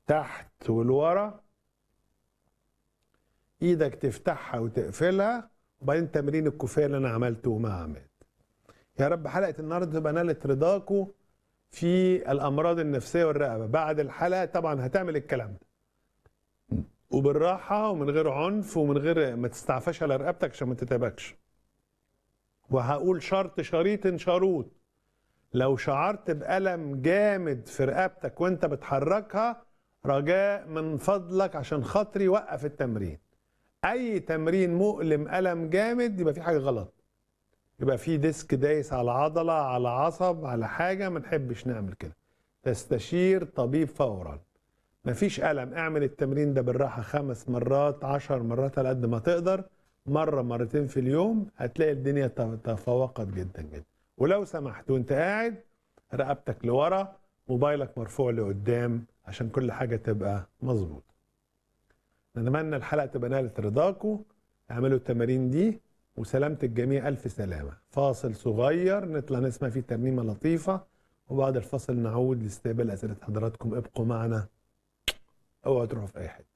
تحت ولورا ايدك تفتحها وتقفلها وبعدين تمرين الكوفيه اللي انا عملته مع عماد يا رب حلقه النهارده تبقى نالت رضاكم في الامراض النفسيه والرقبه بعد الحلقه طبعا هتعمل الكلام ده وبالراحه ومن غير عنف ومن غير ما تستعفاش على رقبتك عشان ما تتعبكش وهقول شرط شريط شروط لو شعرت بألم جامد في رقبتك وانت بتحركها رجاء من فضلك عشان خاطري وقف التمرين اي تمرين مؤلم ألم جامد يبقى في حاجة غلط يبقى في ديسك دايس على عضلة على عصب على حاجة ما نحبش نعمل كده تستشير طبيب فورا مفيش ألم اعمل التمرين ده بالراحة خمس مرات عشر مرات على قد ما تقدر مرة مرتين في اليوم هتلاقي الدنيا تفوقت جدا جدا ولو سمحت وانت قاعد رقبتك لورا موبايلك مرفوع لقدام عشان كل حاجة تبقى مظبوطة نتمنى الحلقة تبقى نالت رضاكم اعملوا التمارين دي وسلامة الجميع ألف سلامة فاصل صغير نطلع نسمع فيه ترنيمة لطيفة وبعد الفصل نعود لاستقبال أسئلة حضراتكم ابقوا معنا اوعوا تروحوا في أي حتة